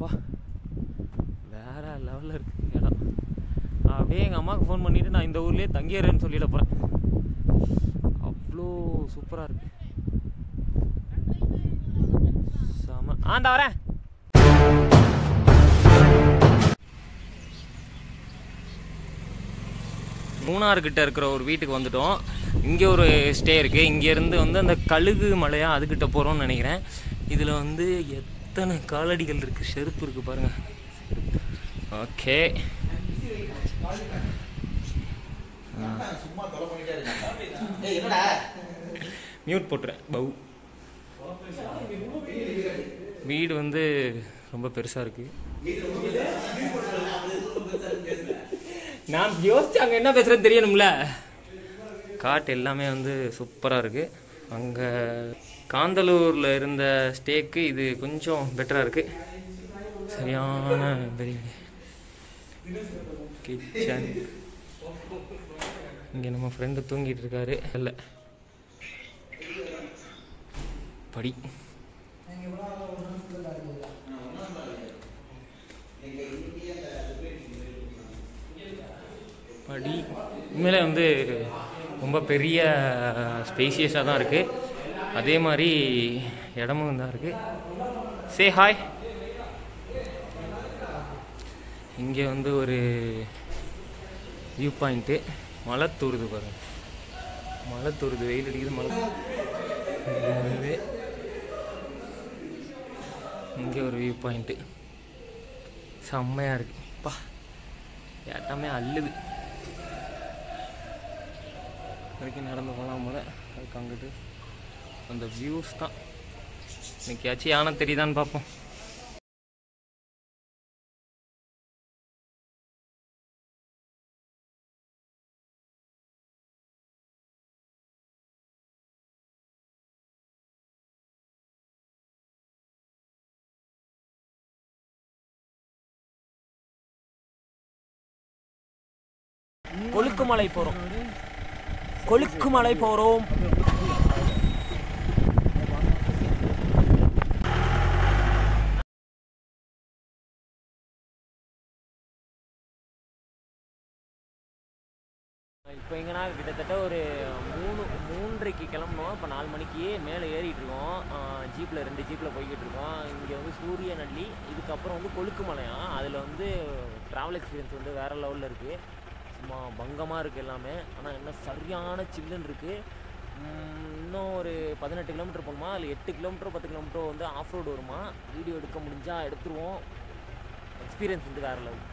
அப்பா வேற லெவலில் இருக்கு இடம் அப்படியே எங்கள் அம்மாவுக்கு ஃபோன் பண்ணிட்டு நான் இந்த ஊர்லேயே தங்கிடுறேன்னு சொல்லிட போகிறேன் அவ்வளோ சூப்பராக இருக்கு செம ஆண்டா வரேன் மூணாறு கிட்ட இருக்கிற ஒரு வீட்டுக்கு வந்துட்டோம் இங்கே ஒரு ஸ்டே இருக்குது இங்கேருந்து வந்து அந்த கழுகு மலையா அதுக்கிட்ட போகிறோம்னு நினைக்கிறேன் இதில் வந்து எத்தனை காலடிகள் இருக்குது செருப்பு இருக்குது பாருங்கள் ஓகே சும்மா தொலை பண்ணிட்டே இருக்காங்க ஏய் என்னடா மியூட் போட்டுறேன் பவு வீடு வந்து ரொம்ப பெருசாக இருக்குது நான் யோசிச்சு அங்கே என்ன பேசுகிறேன்னு தெரியணும்ல காட்டு எல்லாமே வந்து சூப்பராக இருக்குது அங்கே காந்தலூரில் இருந்த ஸ்டேக்கு இது கொஞ்சம் பெட்டராக இருக்குது சரியான பிரியாணி கிச்சன் இங்கே நம்ம ஃப்ரெண்டு தூங்கிட்டு இருக்காரு இல்லை படி படி உண்மையிலே வந்து ரொம்ப பெரிய ஸ்பேசியஸாக தான் இருக்குது அதே மாதிரி இடமும் தான் இருக்குது சே ஹாய் இங்கே வந்து ஒரு வியூ பாயிண்ட்டு மலை தூருது பாருங்க மலை தூருது வெயில் அடிக்குது மலை இது இங்கே ஒரு வியூ பாயிண்ட்டு செம்மையாக இருக்கு பா ஏட்டாமே அள்ளுது வரைக்கும் நடந்து போகலாம் போல அதுக்கு அங்கிட்டு அந்த வியூஸ் தான் இன்னைக்காச்சும் யானை தெரியுதான்னு பார்ப்போம் கொழுக்குமலை போகிறோம் கொழுக்குமலை போகிறோம் இப்போ எங்கன்னா கிட்டத்தட்ட ஒரு மூணு மூன்றரைக்கு கிளம்புனோம் இப்போ நாலு மணிக்கு மேலே ஏறிட்டு இருக்கோம் ஜீப்பில் ரெண்டு ஜீப்பில் போய்கிட்டு இருக்கோம் இங்கே வந்து சூரியநல்லி இதுக்கப்புறம் வந்து கொழுக்குமலையாம் அதில் வந்து ட்ராவல் எக்ஸ்பீரியன்ஸ் வந்து வேறு லெவலில் இருக்குது சும்மா பங்கமாக இருக்குது எல்லாமே ஆனால் என்ன சரியான சில்லுன்னு இருக்குது இன்னும் ஒரு பதினெட்டு கிலோமீட்டர் போகணுமா அதில் எட்டு கிலோமீட்டர் பத்து கிலோமீட்டர் வந்து ஆஃப் ரோடு வருமா வீடியோ எடுக்க முடிஞ்சால் எடுத்துருவோம் எக்ஸ்பீரியன்ஸ் வந்து வேறு லெவல்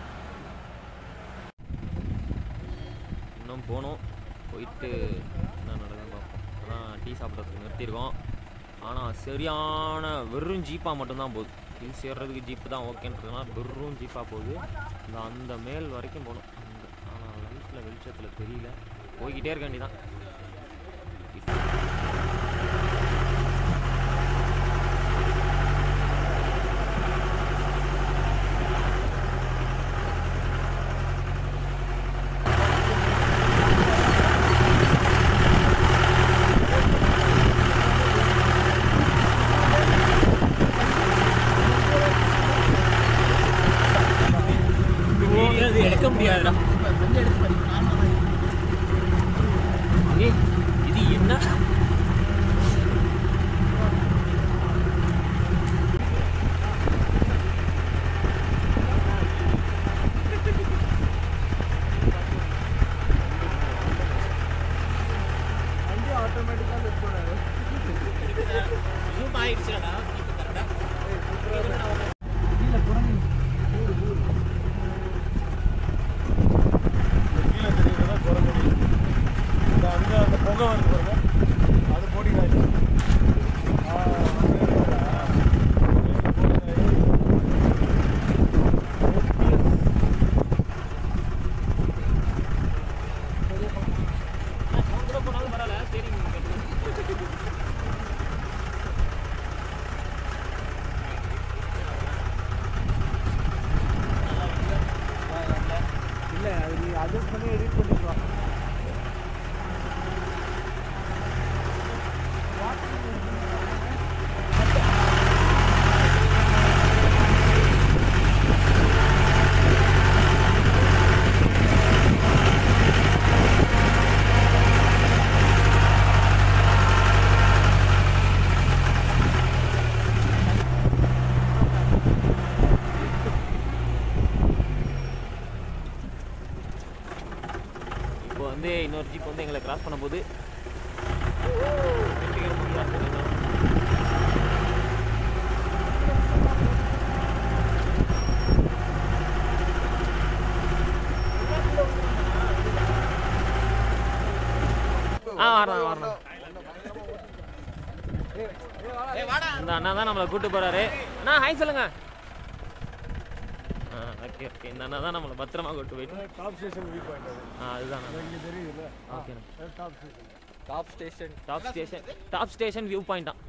இன்னும் போனோம் போயிட்டு என்ன நடக்குதுன்னு பார்ப்போம் அதான் டீ சாப்பிட்றதுக்கு நிறுத்தியிருக்கோம் ஆனால் சரியான வெறும் ஜீப்பாக மட்டும்தான் போகுது ஹில்ஸ் ஏறுறதுக்கு ஜீப்பு தான் ஓகேன்றதுனால வெறும் ஜீப்பாக போகுது இந்த அந்த மேல் வரைக்கும் போகணும் அந்த ஆனால் லைட்டில் வெளிச்சத்தில் தெரியல போய்கிட்டே இருக்க வேண்டியதான் எடுக்க முடியாதுடா ஏய், இது என்ன கீழே தெரியுறதா குரங்குடி இந்த அங்க அந்த புகை வருது பாருங்க அது பொடி காய்ச்சி ஆ, அங்க இருக்குதா? எங்க பொடி காய்? இல்ல அது நீ அட்ஜஸ்ட் பண்ணி எடிட் பண்ணிக்கலாம் வந்து இன்னொரு ஜீப் வந்து எங்களை கிராஸ் பண்ணும்போது வெற்றிகர முடியாது தெரியுமா? ஆ வரலாம் வரலாம் இந்த அண்ணா தான் நம்மளை கூட்டு போறாரு அண்ணா ஹாய் சொல்லுங்க ஆ ஓகே ஓகே இந்த அண்ணா தான் நம்மளை பத்திரமா கூட்டு போயிட்டு டாப் ஸ்டேஷன் வியூ பாயிண்ட் அது ஆ அதுதான் இங்கே தெரியுதுல்ல ஓகேண்ணா top station top station top station top station view point தான்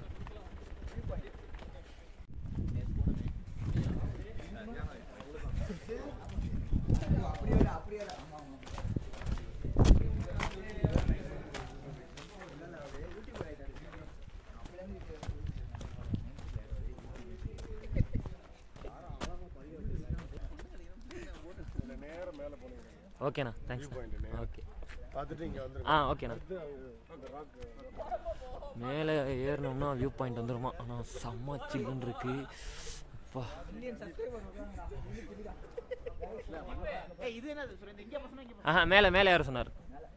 இல்லை நேரம் மேலே போனீங்க ஓகேண்ணா தேங்க்ஸ் பாயிண்ட் நேரம் ஓகே பார்த்துட்டு இங்கே வந்துருங்க ஆ ஓகேண்ணா அடுத்து அங்க அந்த ராக் மேலே ஏறினோம்னா வியூ பாயிண்ட் வந்துருமா ஆனால் செம்ம சில்லுன்னு இருக்கு அப்பா ஆஹா மேலே மேலே ஏற சொன்னார்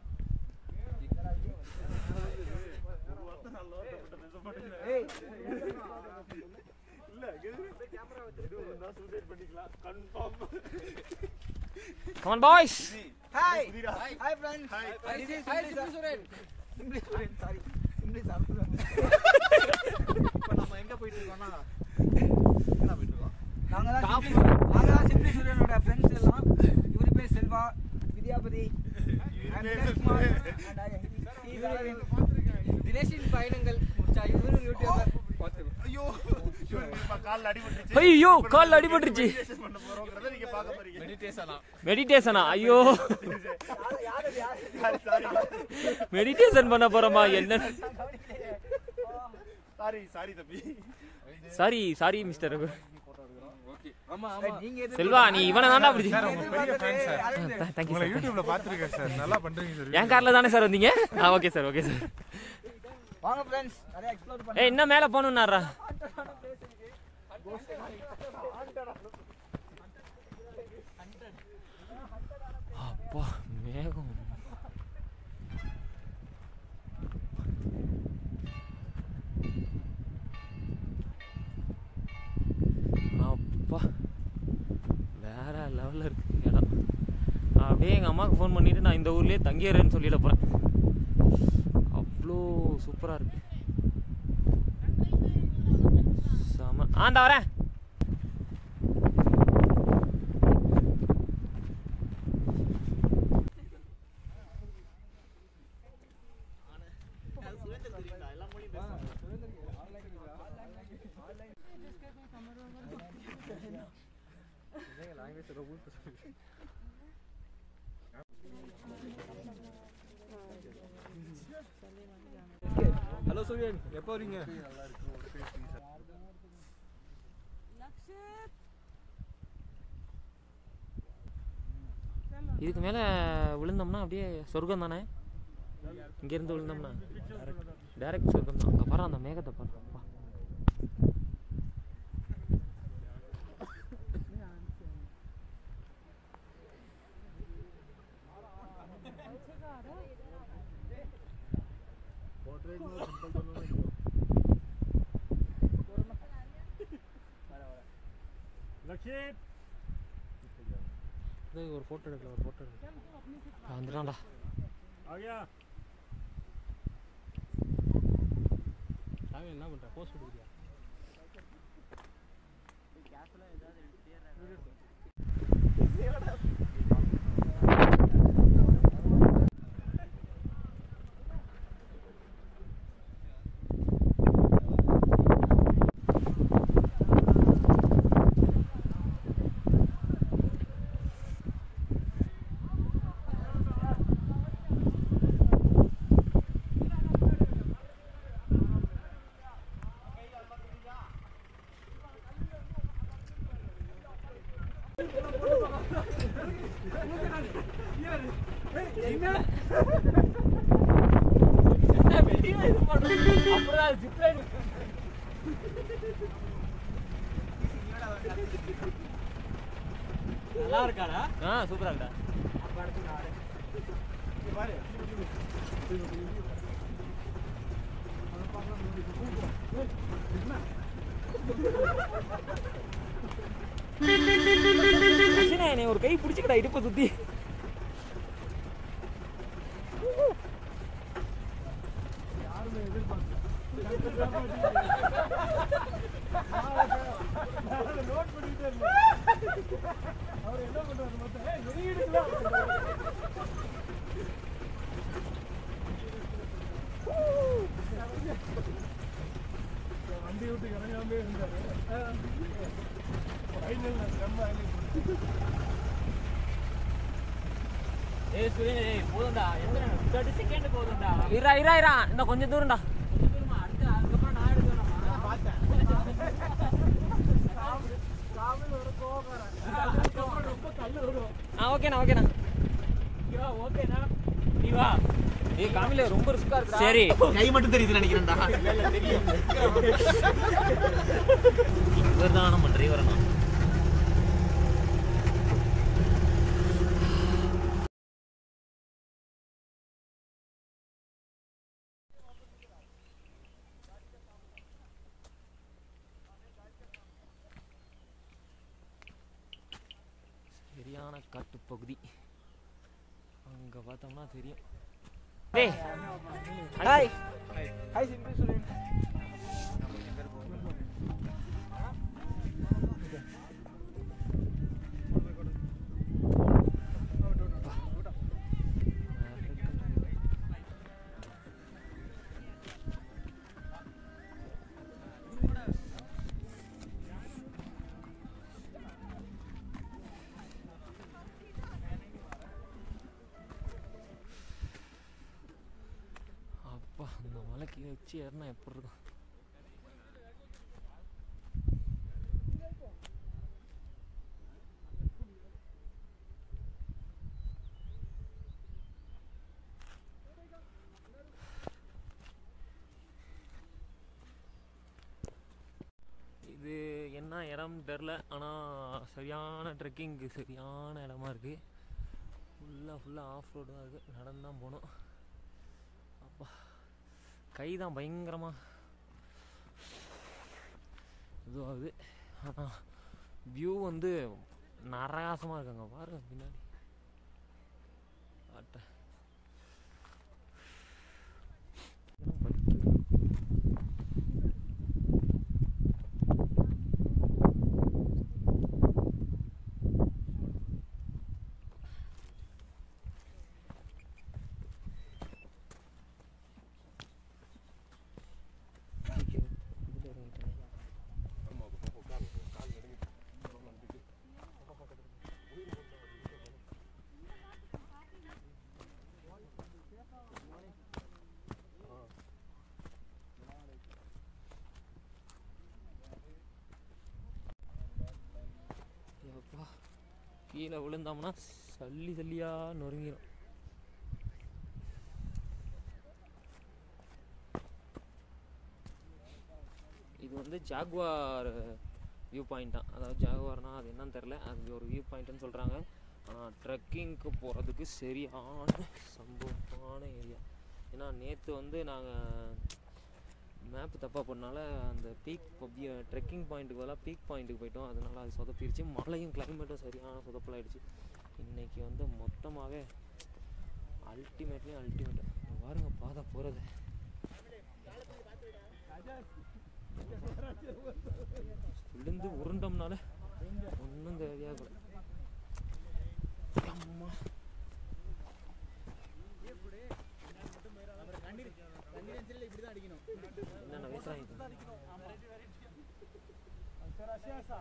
Come on boys hi hi friends hi this is hi Suren simply Suren sorry simply சாப்பிடுறோம் இப்போ நம்ம எங்க போயிட்டு இருக்கோம்னா எங்க போயிட்டு இருக்கோம் நாங்க தான் சிம்பிளி நாங்க தான் சிம்பிளி சுரேனோட ஃப்ரெண்ட்ஸ் எல்லாம் இவரு பேர் செல்வா வித்யாபதி தினேஷின் பயணங்கள் முடிச்சா இவரும் யூடியூபர் ஐயோ காலில் அடிபட்டுருச்சு ஐயோ கால் அடிபட்டுருச்சு பண்ண போகிறோங்கிறத நீங்கள் பார்க்க போறீங்க மெடிடேஷனா மெடிடேஷனா ஐயோ மெடிடேஷன் பண்ண போறோமா என்ன சாரி சாரி தம்பி சாரி சாரி மிஸ்டர் ஆமா ஆமா நீங்க எது செல்வா நீ இவனை தாண்டா அப்படி பெரிய ஃபேன் சார் தேங்க்யூ உங்களை சார் யூடியூப்ல பார்த்துருக்கேன் சார் நல்லா பண்றீங்க சார் என் கார்ல தானே சார் வந்தீங்க ஆ ஓகே சார் ஓகே சார் வாங்க ஃப்ரெண்ட்ஸ் நிறைய எக்ஸ்ப்ளோர் பண்ண ஏய் இன்னும் மேலே போகணுன்னாரா அப்பா மேகம் அப்பா வேற லெவலில் இருக்கு இடம் அப்படியே எங்கள் அம்மாவுக்கு ஃபோன் பண்ணிட்டு நான் இந்த ஊர்லேயே தங்கிடுறேன்னு சொல்லிட போகிறேன் அவ்வளோ சூப்பராக இருக்கு செம ஆண்டா வரேன் ஹலோ சூரியன் எப்போ வரீங்க இதுக்கு மேலே விழுந்தோம்னா அப்படியே சொர்க்கம் தானே இங்கேருந்து விழுந்தோம்னா டைரக்ட் சொர்க்கம் தான் அங்கே பாரு அந்த மேகத்தை பாரு அப்பா. லக்ஷித் ஒரு ஃபோட்டோ எடுக்கல ஒரு ஃபோட்டோ எடுக்கல வந்துட்டான்டா ஆகியா என்ன பண்ணுற போஸ்ட் கொடுக்குறியா நல்லா இருக்காடா ஆ சூப்பரா இருக்கா இங்க பாரு அதை பார்க்கலாம் நோண்டிட்டு கூப்பிடுவோம். ஏய், என்ன? அர்ச்சனா, என்னை ஒரு கை பிடிச்சிக்கடா இடுப்பை சுத்தி யாருமே எதிர்பார்க்கல. நான் அதை note பண்ணிக்கிட்டே இருந்தேன். அவர் என்ன பண்றாரு மொத்தம்? ஏய், வெளியிடுங்களா? வண்டி விட்டு இறங்காமே இருந்தாரு ஃபைனல் செம்ம highlight. ஏய் சுரேஷ் ஏய் போதும்டா எங்க தேர்ட்டி செகண்ட் போதும்டா இரா இரா இரா இன்னும் கொஞ்சம் தூரம்டா கொஞ்சம் தூரமா அடுத்து அதுக்கப்புறம் நான் எடுத்து காமில் ஒரு கோவக்காரன். அதுக்கப்புறம் ரொம்ப கல்லு வரும். ஆ ஓகேண்ணா ஓகேண்ணா ஓகேண்ணா நீ வா ஏய் காமில ரொம்ப ரிஸ்கா இருக்குடா சரி கை மட்டும் தெரியுது நினைக்கிறேன்டா இவர் தான் நம்ம டிரைவர் அண்ணா சரியான காட்டுப்பகுதி அங்க பார்த்தோம்னா தெரியும் டேய் ஹாய் ஹாய் சிம்பிள் சுரேன் அப்பா அந்த மலைக்கு வச்சு ஏறினா எப்படி இருக்கும் இது என்ன இடம் தெரில ஆனால் சரியான ட்ரெக்கிங்க்கு சரியான இடமா இருக்குது ஃபுல்லாக ஃபுல்லாக ஆஃப் ரோடு தான் இருக்குது நடந்து தான் போகணும் அப்பா கை தான் பயங்கரமாக இதுவாகுது ஆனால் வியூ வந்து நரகாசமாக இருக்குங்க பாருங்க பின்னாடி காட்டுறேன். இன்னும் வலிக்குது. ஐயோ, இதுல இறங்கிட்டேனே. எப்பா கீழே விழுந்தோம்னா சல்லி சல்லியா நொறுங்கிடும் இது வந்து ஜாகுவார் வியூ பாயிண்ட் தான் அதாவது ஜாகுவார்னா அது என்னன்னு தெரில அது ஒரு வியூ பாயிண்ட்னு சொல்கிறாங்க ஆனால் ட்ரெக்கிங்க்கு போகிறதுக்கு சரியான சம்பவமான ஏரியா ஏன்னா நேற்று வந்து நாங்கள் மேப்பு தப்பாக பண்ணனால அந்த பீக் ட்ரெக்கிங் பாயிண்ட்டுக்கு பதிலாக பீக் பாயிண்ட்டுக்கு போயிட்டோம் அதனால அது சொதப்பிருச்சு மழையும் கிளைமேட்டும் சரியான சொதப்பலாயிடுச்சு இன்னைக்கு வந்து மொத்தமாகவே அல்டிமேட்லேயும் அல்டிமேட் பாருங்க பாதை போகிறது விழுந்து உருண்டோம்னால ஒன்றும் தேவையாகல அம்மா என்னென்ன வயசாகிட்டு सर असे असा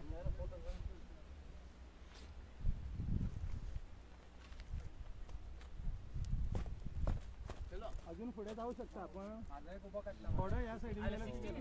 अजून पुढे जाऊ शकता आपण थोडं या साईडने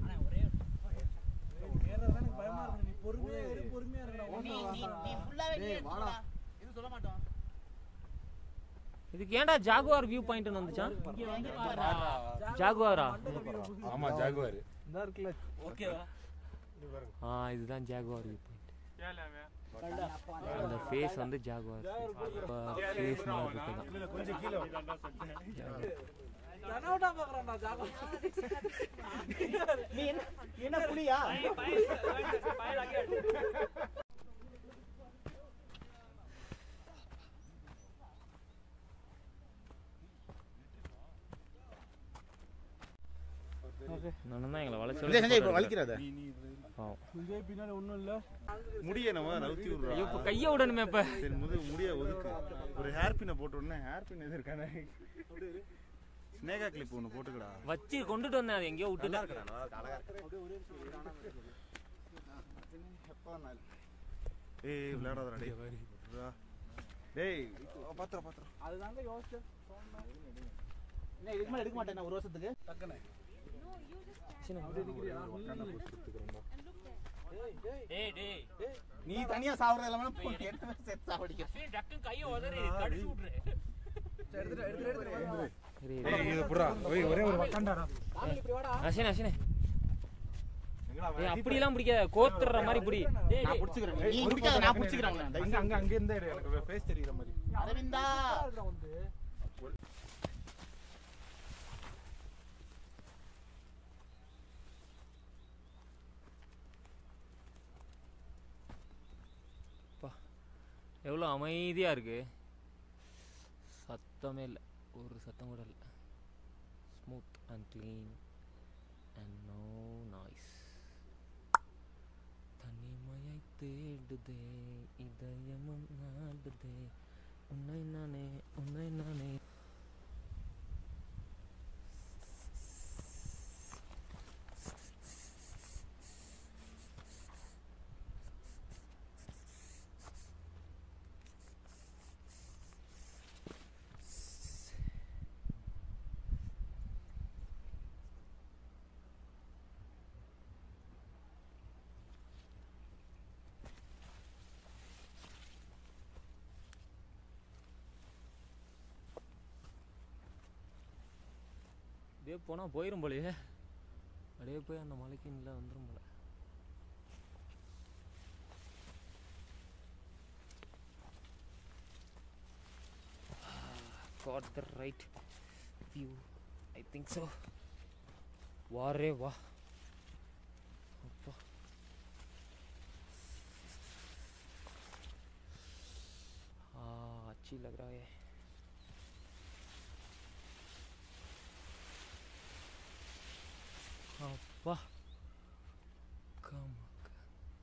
பயமா இருக்கு நீ பொறுமையா இரு பொறுமையா இருக்கடா டேய் வாடா இது சொல்ல மாட்டோம் இதுக்கு ஏன்டா ஜாகுவார் வியூ பாயிண்ட்னு வந்துச்சான் ஜாகுவாரா ஆமா ஜாகுவார் இந்த இருக்குல்ல ஆ இதுதான் ஜாகுவார் வியூ பாயிண்ட் அந்த ஃபேஸ் வந்து ஜாகுவார் ஃபேஸ் மாதிரி இருக்குது இல்ல, இல்ல, கொஞ்சம் கீழே வா. கனவுடா பாக்குறான்டா ஜாகோ நீ என்ன நீ என்ன புலியா நான் தான் எங்களை சஞ்சய் சஞ்சய் இப்போ வளைச்சு வலிக்கிறாத பாவம் விஜய் பின்னாடி ஒண்ணும் இல்ல முடிய நம்ம நவுத்தி விடுறோம் ஐயோ இப்போ கையை விடணுமே இப்போ சரி முது முடிய ஒதுக்கு ஒரு ஹேர் பின்னை போட்ட உடனே ஹேர் பின் எது இருக்கானே ஸ்னேகா கிளிப் ஒன்று போட்டுக்கடா வச்சு கொண்டுட்டு வந்தேன் அது எங்கேயோ விட்டுட்டேன் ஏய் விளையாடாதடா டேய் விட்றா. டேய் பாத்திரம் பாத்திரம் அதுதாங்க யோசிச்சேன் என்ன இதுக்கு மேல எடுக்க மாட்டேன் ஒரு வருஷத்துக்கு டக்குனு டேய் டேய் நீ தனியா சாவறது எல்லாமே என்ன செத்து சாவடிக்க சரி டக்குன்னு கையை உதறி கடிச்சு விட்ரு எடுத்துட்டு எடுத்துட்டு எடுத்துட்டு சரி இரு. ஏய், இது புறா ஒரே ஒரே ஒரு வக்காண்டாடா இப்படி வாடா அசினே அசினே ஏய் அப்படிலாம் பிடிக்காத கோத்துற மாதிரி பிடி டேய் நான் டேய் புடிச்சுக்கிறேன் நீ பிடிக்காத நான் புடிச்சுக்கிறேன் அங்க அங்க அங்க இருந்தா இரு, எனக்கு ஃபேஸ் தெரியுற மாதிரி அரவிந்தா வந்து எவ்வளோ அமைதியாக இருக்கு சத்தமே இல்லை ஒரு சத்தம் கூட இல்லை smooth and clean and no noise தனிமையை தேடுதே இதயமும் நாடுதே உன்னை நானே உன்னை நானே அப்படியே போனால் போயிடும் போலயே அப்படியே போய் அந்த மலைக்கு இல்லை வந்துடும் போல got the right view I think so வாரே வா அப்பா हाँ अच्छी लग रहा है அப்பா கமக்க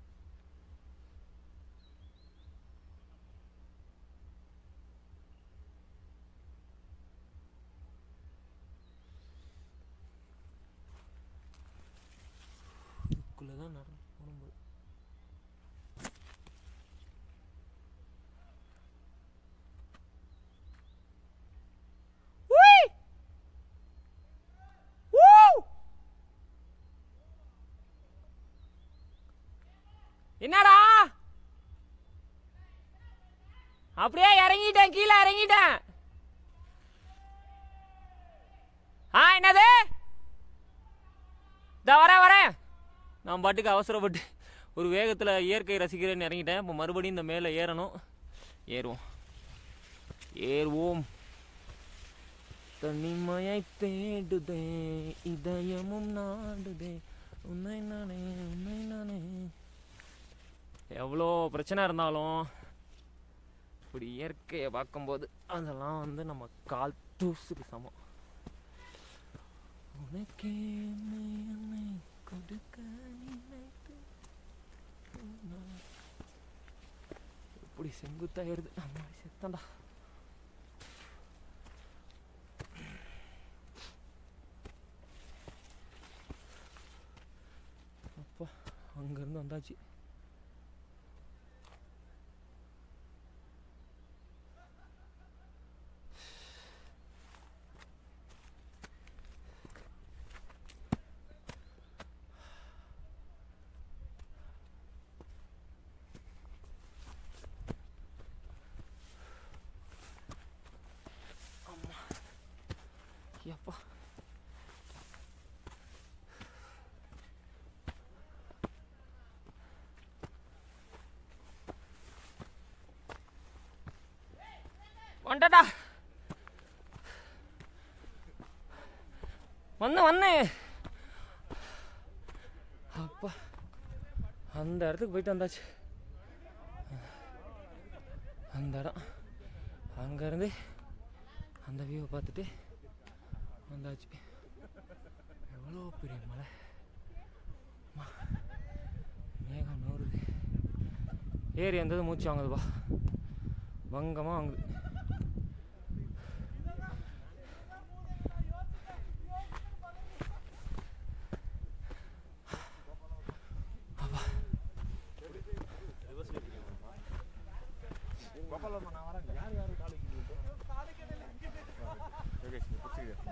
இதுக்குள்ளே தான் நடந்து போகும்போது என்னடா அப்படியே இறங்கிட்டேன் கீழே இறங்கிட்டேன் ஆ என்னது இதோ வரேன் வரேன் நான் பாட்டுக்கு அவசரப்பட்டு ஒரு வேகத்தில் இயற்கை ரசிக்கிறேன்னு இறங்கிட்டேன் இப்போ மறுபடியும் இந்த மேலே ஏறணும் ஏறுவோம் ஏறுவோம் தனிமையை தேடுதே இதயமும் நாடுதே உன்னை நானே உன்னை நானே எவ்வளோ பிரச்சனை இருந்தாலும் இப்படி இயற்கையை பார்க்கும்போது அதெல்லாம் வந்து நம்ம கால் தூசுக்கு சமம் உனக்கே என்னை என்னை கொடுக்க நினைத்து நான் இப்படி செங்குத்தாயிருது அம்மா செத்தண்டா அப்பா அங்கேருந்து வந்தாச்சு எப்பா வந்துட்டா வந்து வந்து அப்பா அந்த இடத்துக்கு போயிட்டு வந்தாச்சு அந்த இடம் அங்கேருந்து அந்த வியூவை பார்த்துட்டு வந்தாச்சு எவ்வளோ பெரிய மலை அம்மா, மேகம் நூறுது ஏறி வந்தது மூச்சு வாங்குதுப்பா பங்கமாக வாங்குது யோகேஷ் நீ பிடிச்சிக்க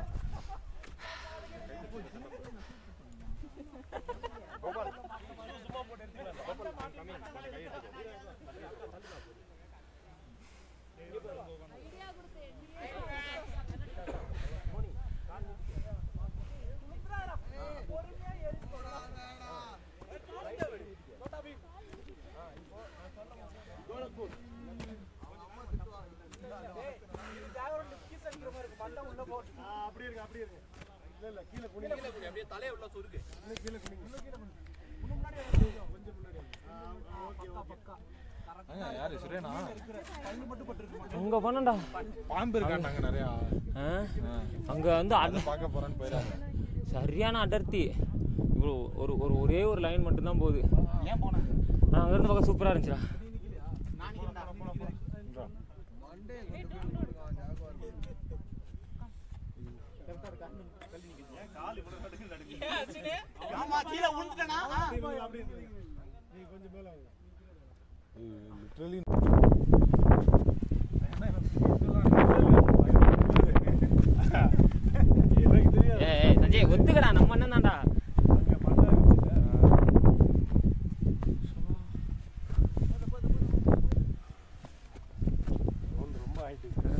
அப்படியே இருக்கு அப்படியே இருக்கு இல்ல இல்ல கீழே குனி அப்படியே தலையை உள்ள சுருக்கு இன்னும் கீழே குனி இன்னும் கீழே குனி இன்னும் முன்னாடி கொஞ்சம் கொஞ்சம் முன்னாடி ஓகே ஓகே யாரு சுரேனா அங்கே பண்ணண்டா பாம்பு இருக்காண்டாங்க நிறையா அங்கே வந்து அட பார்க்க போறேன்னு போயிடாது சரியான அடர்த்தி இவ்வளோ ஒரு ஒரு ஒரே ஒரு லைன் மட்டும்தான் போகுது ஏன் போனாங்க நான் அங்கேருந்து பார்க்க சூப்பராக இருந்துச்சுடா ஆமா கீழே விழுந்துட்டேனா அப்படி நீ கொஞ்சம் மேல வாங்க. லிட்ரலி எனக்கு தெரியாது ஏய் ஏய், சஞ்சய் ஒத்துக்கடா நம்ம அண்ணன் தான்டா அங்க மண்ணா இருந்துச்சு ரொம்ப ஆயிட்டு